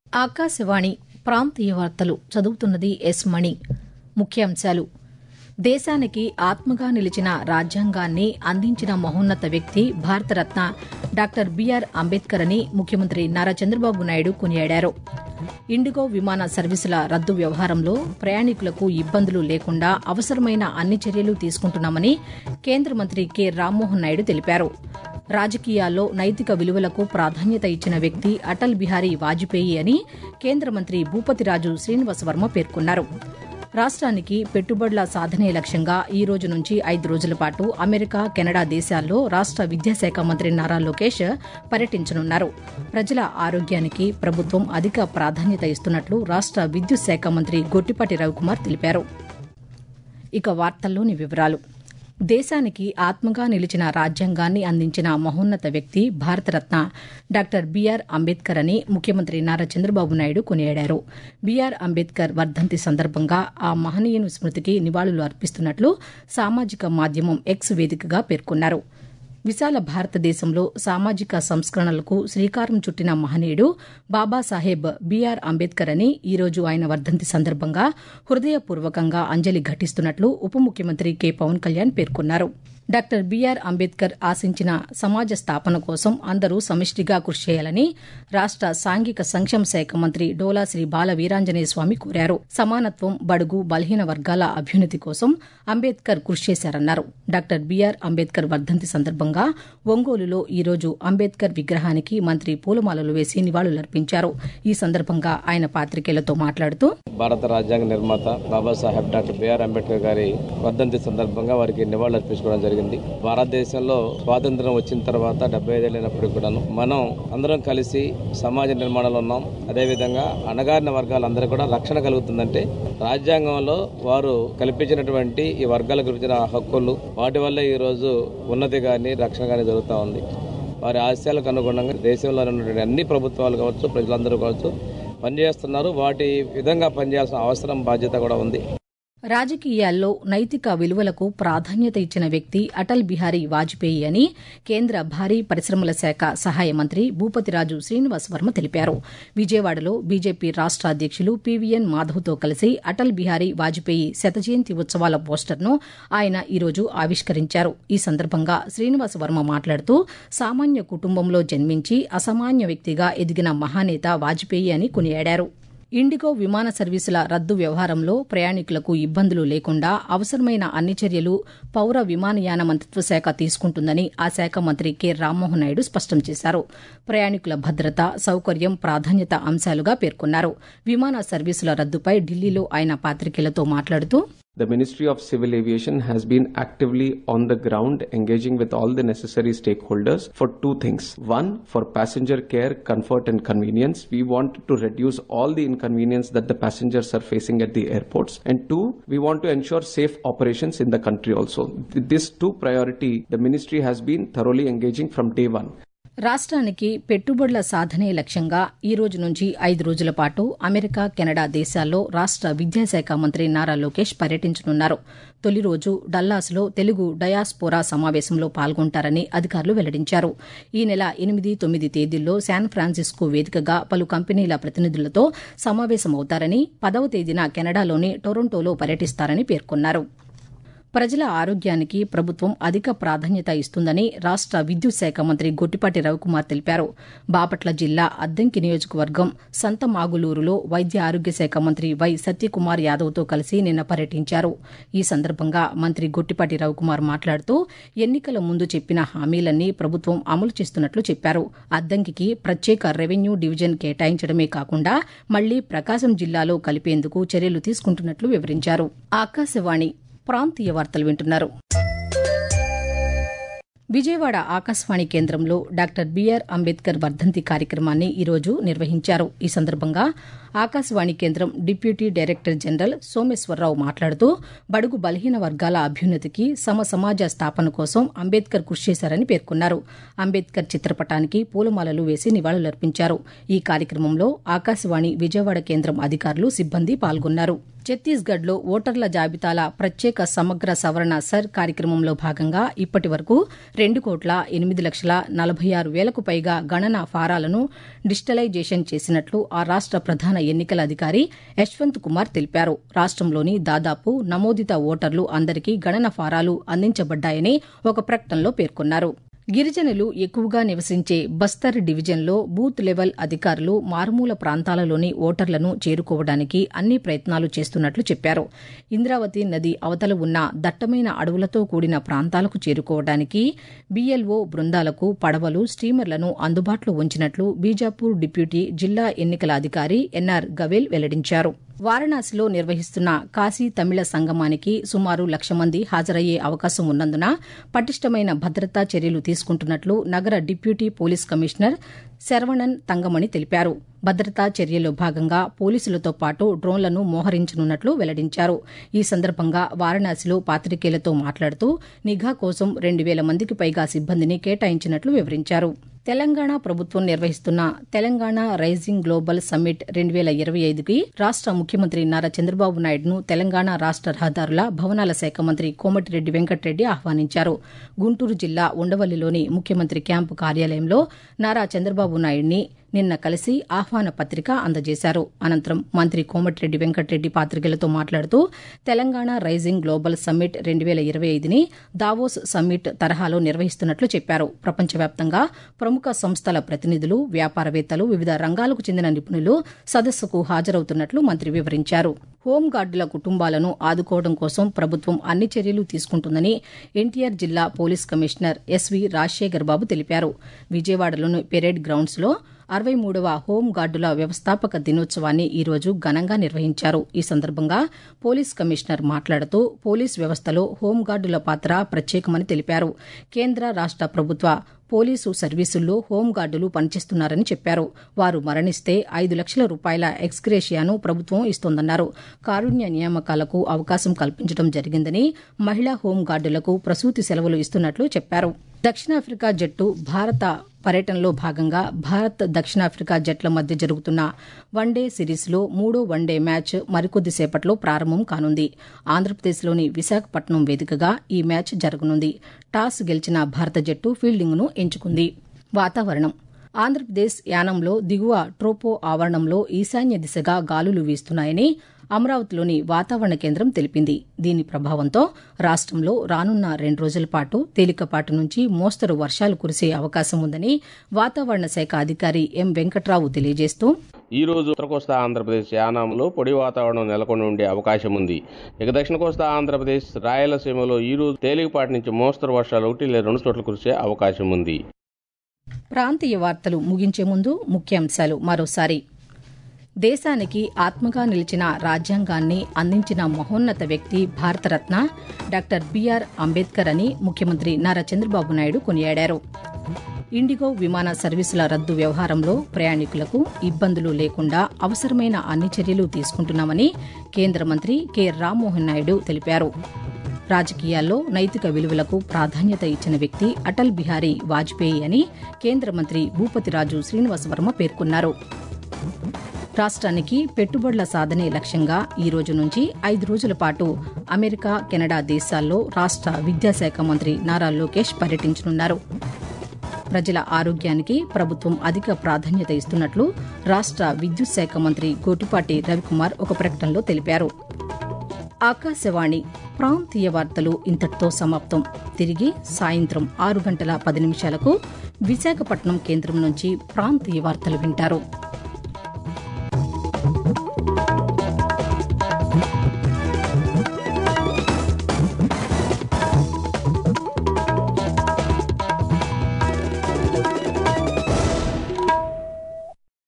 ఆకాశవాణి ప్రాంతీయ వార్తలు చదువుతున్నది ఎస్ మణి ముఖ్యాంశాలు దేశానికి ఆత్మగా నిలిచిన రాజ్యాంగాన్ని అందించిన మహోన్నత వ్యక్తి భారతరత్న డాక్టర్ బీఆర్ అంబేద్కర్ అని ముఖ్యమంత్రి నారా చంద్రబాబు నాయుడు కొనియాడారు ఇండిగో విమాన సర్వీసుల రద్దు వ్యవహారంలో ప్రయాణికులకు ఇబ్బందులు లేకుండా అవసరమైన అన్ని చర్యలు తీసుకుంటున్నామని కేంద్ర మంత్రి కె రామ్మోహన్ నాయుడు తెలిపారు రాజకీయాల్లో నైతిక విలువలకు ప్రాధాన్యత ఇచ్చిన వ్యక్తి అటల్ బిహారీ వాజ్పేయి అని కేంద్ర మంత్రి భూపతిరాజు శ్రీనివాసవర్మ పేర్కొన్నారు రాష్ట్రానికి పెట్టుబడుల సాధనే లక్ష్యంగా ఈ రోజు నుంచి ఐదు రోజుల పాటు అమెరికా కెనడా దేశాల్లో రాష్ట విద్యాశాఖ మంత్రి నారా లోకేష్ పర్యటించనున్నారు ప్రజల ఆరోగ్యానికి ప్రభుత్వం అధిక ప్రాధాన్యత ఇస్తున్నట్లు రాష్ట విద్యుత్ శాఖ మంత్రి గొట్టిపాటి రవికుమార్ తెలిపారు ఇక వార్తల్లోని వివరాలు దేశానికి ఆత్మగా నిలిచిన రాజ్యాంగాన్ని అందించిన మహోన్నత వ్యక్తి భారతరత్న డాక్టర్ బీఆర్ అంబేద్కర్ అని ముఖ్యమంత్రి నారా చంద్రబాబు నాయుడు కొనియాడారు బీఆర్ అంబేద్కర్ వర్ధంతి సందర్భంగా ఆ మహనీయుని స్మృతికి నివాళులు అర్పిస్తున్నట్లు సామాజిక మాధ్యమం ఎక్స్ వేదికగా పేర్కొన్నారు విశాల భారతదేశంలో సామాజిక సంస్కరణలకు శ్రీకారం చుట్టిన మహనీయుడు బాబాసాహెబ్ బీఆర్ అంబేద్కర్ అని ఈ రోజు ఆయన వర్ధంతి సందర్భంగా హృదయపూర్వకంగా అంజలి ఘటిస్తున్నట్లు ఉప ముఖ్యమంత్రి కె పవన్ కళ్యాణ్ పేర్కొన్నారు డాక్టర్ బీఆర్ అంబేద్కర్ ఆశించిన సమాజ స్థాపన కోసం అందరూ సమిష్టిగా కృషి చేయాలని రాష్ట సాంఘిక సంక్షేమ శాఖ మంత్రి డోలా శ్రీ బాల వీరాంజనేయ స్వామి కోరారు సమానత్వం బడుగు బలహీన వర్గాల అభ్యున్నతి కోసం అంబేద్కర్ కృషి చేశారన్నారు డాక్టర్ బీఆర్ అంబేద్కర్ వర్ధంతి సందర్భంగా ఒంగోలులో ఈ రోజు అంబేద్కర్ విగ్రహానికి మంత్రి పూలమాలలు వేసి నివాళులర్పించారు ఈ సందర్భంగా ఆయన పాతికేయులతో మాట్లాడుతూ భారత రాజ్యాంగ నిర్మాత బాబాసాహెబ్ డాక్టర్ బిఆర్ అంబేద్కర్ గారి వర్ధంతి సందర్భంగా వారికి నివాళులర్పించుకోవడం జరిగింది భారతదేశంలో స్వాతంత్రం వచ్చిన తర్వాత డెబ్బై ఐదేళ్ళైనప్పటికీ కూడాను మనం అందరం కలిసి సమాజ నిర్మాణంలో ఉన్నాం అదేవిధంగా అణగారిన వర్గాలందరూ కూడా రక్షణ కలుగుతుందంటే రాజ్యాంగంలో వారు కల్పించినటువంటి ఈ వర్గాలకు కల్పించిన హక్కులు వాటి వల్లే ఈ రోజు ఉన్నతి కానీ రక్షణ కానీ జరుగుతూ ఉంది వారి ఆశయాలకు అనుగుణంగా దేశంలో ఉన్నటువంటి అన్ని ప్రభుత్వాలు కావచ్చు ప్రజలందరూ కావచ్చు పనిచేస్తున్నారు వాటి విధంగా పనిచేయాల్సిన అవసరం బాధ్యత కూడా ఉంది రాజకీయాల్లో నైతిక విలువలకు ప్రాధాన్యత ఇచ్చిన వ్యక్తి అటల్ బిహారీ వాజ్పేయి అని కేంద్ర భారీ పరిశ్రమల శాఖ సహాయ మంత్రి భూపతిరాజు శ్రీనివాస్ వర్మ తెలిపారు విజయవాడలో బీజేపీ రాష్ట అధ్యక్షులు పీవీఎన్ మాధవ్తో కలిసి అటల్ బిహారీ వాజ్పేయి శత జయంతి ఉత్సవాల పోస్టర్ను ఆయన ఈరోజు ఆవిష్కరించారు ఈ సందర్భంగా శ్రీనివాస్ వర్మ మాట్లాడుతూ సామాన్య కుటుంబంలో జన్మించి అసామాన్య వ్యక్తిగా ఎదిగిన మహానేత వాజ్పేయి అని కొనియాడారు ఇండిగో విమాన సర్వీసుల రద్దు వ్యవహారంలో ప్రయాణికులకు ఇబ్బందులు లేకుండా అవసరమైన అన్ని చర్యలు పౌర విమానయాన మంత్రిత్వ శాఖ తీసుకుంటుందని ఆ శాఖ మంత్రి కె రామ్మోహన్ నాయుడు స్పష్టం చేశారు ప్రయాణికుల భద్రత సౌకర్యం ప్రాధాన్యత అంశాలుగా పేర్కొన్నారు విమాన సర్వీసుల రద్దుపై ఢిల్లీలో ఆయన పాతికేయులతో మాట్లాడుతూ The Ministry of Civil Aviation has been actively on the ground engaging with all the necessary stakeholders for two things. One, for passenger care, comfort and convenience. We want to reduce all the inconvenience that the passengers are facing at the airports. And two, we want to ensure safe operations in the country also. With this two priority, the ministry has been thoroughly engaging from day one. రాష్ట్రానికి పెట్టుబడుల సాధనే లక్ష్యంగా ఈ రోజు నుంచి ఐదు రోజుల పాటు అమెరికా కెనడా దేశాల్లో రాష్ట విద్యాశాఖ మంత్రి నారా లోకేష్ పర్యటించనున్నారు తొలి రోజు డల్లాస్లో తెలుగు డయాస్పోరా సమావేశంలో పాల్గొంటారని అధికారులు వెల్లడించారు ఈ నెల ఎనిమిది తొమ్మిది తేదీల్లో శాన్ ఫ్రాన్సిస్కో వేదికగా పలు కంపెనీల ప్రతినిధులతో సమావేశమవుతారని పదవ తేదీన కెనడాలోని టొరంటోలో పర్యటిస్తారని పేర్కొన్నారు ప్రజల ఆరోగ్యానికి ప్రభుత్వం అధిక ప్రాధాన్యత ఇస్తుందని రాష్ట విద్యుత్ శాఖ మంత్రి గొట్టిపాటి రవికుమార్ తెలిపారు బాపట్ల జిల్లా అద్దంకి నియోజకవర్గం సంతమాగులూరులో వైద్య ఆరోగ్య శాఖ మంత్రి వై సత్యకుమార్ యాదవ్తో కలిసి నిన్న పర్యటించారు ఈ సందర్భంగా మంత్రి గొట్టిపాటి రవికుమార్ మాట్లాడుతూ ఎన్నికల ముందు చెప్పిన హామీలన్నీ ప్రభుత్వం అమలు చేస్తున్నట్లు చెప్పారు అద్దంకికి ప్రత్యేక రెవెన్యూ డివిజన్ కేటాయించడమే కాకుండా మళ్లీ ప్రకాశం జిల్లాలో కలిపేందుకు చర్యలు తీసుకుంటున్నట్లు వివరించారు ఆకాశవాణి ప్రాంతీయ వార్తలు వింటున్నారు విజయవాడ ఆకాశవాణి కేంద్రంలో డాక్టర్ బీఆర్ అంబేద్కర్ వర్ధంతి కార్యక్రమాన్ని ఈరోజు నిర్వహించారు ఈ సందర్భంగా ఆకాశవాణి కేంద్రం డిప్యూటీ డైరెక్టర్ జనరల్ సోమేశ్వరరావు మాట్లాడుతూ బడుగు బలహీన వర్గాల అభ్యున్నతికి సమ సమాజ స్థాపన కోసం అంబేద్కర్ కృషి చేశారని పేర్కొన్నారు అంబేద్కర్ చిత్రపటానికి పూలమాలలు వేసి నివాళులర్పించారు ఈ కార్యక్రమంలో ఆకాశవాణి విజయవాడ కేంద్రం అధికారులు సిబ్బంది పాల్గొన్నారు ఛత్తీస్గఢ్లో ఓటర్ల జాబితాల ప్రత్యేక సమగ్ర సవరణ సర్ కార్యక్రమంలో భాగంగా ఇప్పటి వరకు రెండు కోట్ల ఎనిమిది లక్షల నలభై ఆరు వేలకు పైగా గణన ఫారాలను డిజిటలైజేషన్ చేసినట్లు ఆ రాష్ట ప్రధాన ఎన్నికల అధికారి యశ్వంత్ కుమార్ తెలిపారు రాష్టంలోని దాదాపు నమోదిత ఓటర్లు అందరికీ గణన ఫారాలు అందించబడ్డాయని ఒక ప్రకటనలో పేర్కొన్నారు గిరిజనులు ఎక్కువగా నివసించే బస్తర్ డివిజన్లో బూత్ లెవెల్ అధికారులు మారుమూల ప్రాంతాలలోని ఓటర్లను చేరుకోవడానికి అన్ని ప్రయత్నాలు చేస్తున్నట్లు చెప్పారు ఇంద్రావతి నది అవతల ఉన్న దట్టమైన అడవులతో కూడిన ప్రాంతాలకు చేరుకోవడానికి బీఎల్ఓ బృందాలకు పడవలు స్టీమర్లను అందుబాటులో ఉంచినట్లు బీజాపూర్ డిప్యూటీ జిల్లా ఎన్నికల అధికారి ఎన్ఆర్ గవేల్ వెల్లడించారు వారణాసిలో నిర్వహిస్తున్న కాశీ తమిళ సంగమానికి సుమారు లక్ష మంది హాజరయ్యే అవకాశం ఉన్నందున పటిష్టమైన భద్రతా చర్యలు తీసుకుంటున్నట్లు నగర deputy police commissioner Saravanan Thangamani తెలిపారు భద్రతా చర్యల్లో భాగంగా పోలీసులతో పాటు డ్రోన్లను మోహరించనున్నట్లు వెల్లడించారు ఈ సందర్భంగా వారణాసిలో పాతికేయులతో మాట్లాడుతూ నిఘా కోసం రెండు వేల మందికి పైగా సిబ్బందిని కేటాయించినట్లు వివరించారు తెలంగాణ ప్రభుత్వం నిర్వహిస్తున్న తెలంగాణ రైజింగ్ గ్లోబల్ సమ్మిట్ రెండు వేల ఇరవై ఐదుకి రాష్ట ముఖ్యమంత్రి నారా చంద్రబాబు నాయుడును తెలంగాణ రాష్ట రహదారుల భవనాల శాఖ మంత్రి కోమటిరెడ్డి వెంకటరెడ్డి ఆహ్వానించారు గుంటూరు జిల్లా ఉండవల్లిలోని ముఖ్యమంత్రి క్యాంపు కార్యాలయంలో నారా చంద్రబాబు నాయుడిని నిన్న కలిసి ఆహ్వాన పత్రిక అందజేశారు అనంతరం మంత్రి కోమటిరెడ్డి వెంకటరెడ్డి పాతికేయులతో మాట్లాడుతూ తెలంగాణ రైజింగ్ గ్లోబల్ సమ్మిట్ రెండు వేల ఇరవై ఐదుని దావోస్ సమ్మిట్ తరహాలో నిర్వహిస్తున్నట్లు చెప్పారు ప్రపంచవ్యాప్తంగా ప్రముఖ సంస్థల ప్రతినిధులు వ్యాపారవేత్తలు వివిధ రంగాలకు చెందిన నిపుణులు సదస్సుకు హాజరవుతున్నట్లు మంత్రి వివరించారు హోంగార్డుల కుటుంబాలను ఆదుకోవడం కోసం ప్రభుత్వం అన్ని చర్యలు తీసుకుంటుందని ఎన్టీఆర్ జిల్లా police commissioner SV Rajasekhar Babu తెలిపారు విజయవాడలోని పెరేడ్ గ్రౌండ్స్లో అరవై మూడవ హోంగార్డుల వ్యవస్థాపక దినోత్సవాన్ని ఈరోజు ఘనంగా నిర్వహించారు ఈ సందర్భంగా పోలీస్ కమిషనర్ మాట్లాడుతూ పోలీస్ వ్యవస్థలో హోంగార్డుల పాత్ర ప్రత్యేకమని తెలిపారు కేంద్ర రాష్ట ప్రభుత్వ పోలీసు సర్వీసుల్లో హోంగార్డులు పనిచేస్తున్నారని చెప్పారు వారు మరణిస్తే ఐదు లక్షల రూపాయల ఎక్స్గ్రేషియాను ప్రభుత్వం ఇస్తోందన్నారు కారుణ్య నియామకాలకు అవకాశం కల్పించడం జరిగిందని మహిళా హోంగార్డులకు ప్రసూతి సెలవులు ఇస్తున్నట్లు చెప్పారు దక్షిణాఫ్రికా జట్టు భారత పర్యటనలో భాగంగా భారత్ దక్షిణాఫ్రికా జట్ల మధ్య జరుగుతున్న వన్డే సిరీస్లో మూడో వన్డే మ్యాచ్ మరికొద్దిసేపట్లో ప్రారంభం కానుంది ఆంధ్రప్రదేశ్లోని విశాఖపట్నం వేదికగా ఈ మ్యాచ్ జరగనుంది టాస్ గెలిచిన భారత జట్టు ఫీల్డింగ్ను ఎంచుకుంది వాతావరణం ఆంధ్రప్రదేశ్ యానంలో దిగువ ట్రోపో ఆవరణంలో ఈశాన్య దిశగా గాలులు వీస్తున్నాయని అమరావతిలోని వాతావరణ కేంద్రం తెలిపింది దీని ప్రభావంతో రాష్టంలో రానున్న రెండు రోజుల పాటు తేలికపాటి నుంచి మోస్తరు వర్షాలు కురిసే అవకాశం ఉందని వాతావరణ శాఖ అధికారి ఎం వెంకట్రావు తెలియజేస్తూ ఈ రోజు ఉత్తర కోస్తా ఆంధ్రప్రదేశ్ యానాంలో పొడి వాతావరణం నెలకొని ఉండే అవకాశం ఉంది ఇక దక్షిణ కోస్తా ఆంధ్రప్రదేశ్ రాయలసీమలో ఈ రోజు తేలికపాటి నుంచి మోస్తరు వర్షాలు ఒకటి లేదా రెండు చోట్ల కురిసే అవకాశం ఉంది ప్రాంతీయ వార్తలు ముగించే ముందు ముఖ్యాంశాలు మరోసారి దేశానికి ఆత్మగా నిలిచిన రాజ్యాంగాన్ని అందించిన మహోన్నత వ్యక్తి భారతరత్న డాక్టర్ బీఆర్ అంబేద్కర్ అని ముఖ్యమంత్రి నారా చంద్రబాబు నాయుడు కొనియాడారు ఇండిగో విమాన సర్వీసుల రద్దు వ్యవహారంలో ప్రయాణికులకు ఇబ్బందులు లేకుండా అవసరమైన అన్ని చర్యలు తీసుకుంటున్నామని కేంద్ర మంత్రి కె రామ్మోహన్ నాయుడు తెలిపారు రాజకీయాల్లో నైతిక విలువలకు ప్రాధాన్యత ఇచ్చిన వ్యక్తి అటల్ బిహారీ వాజ్పేయి అని కేంద్ర మంత్రి భూపతిరాజు శ్రీనివాసవర్మ పేర్కొన్నారు రాష్ట్రానికి పెట్టుబడుల సాధనే లక్ష్యంగా ఈ రోజు నుంచి ఐదు రోజుల పాటు అమెరికా కెనడా దేశాల్లో రాష్ట విద్యాశాఖ మంత్రి నారా లోకేష్ పర్యటించనున్నారు ప్రజల ఆరోగ్యానికి ప్రభుత్వం అధిక ప్రాధాన్యత ఇస్తున్నట్లు రాష్ట విద్యుత్ శాఖ మంత్రి గోటిపాటి రవికుమార్ ఒక ప్రకటనలో తెలిపారు ఆకాశవాణి ప్రాంతీయ వార్తలు ఇంతటితో సమాప్తం తిరిగి సాయంత్రం ఆరు గంటల పది నిమిషాలకు విశాఖపట్నం కేంద్రం నుంచి ప్రాంతీయ వార్తలు వింటారు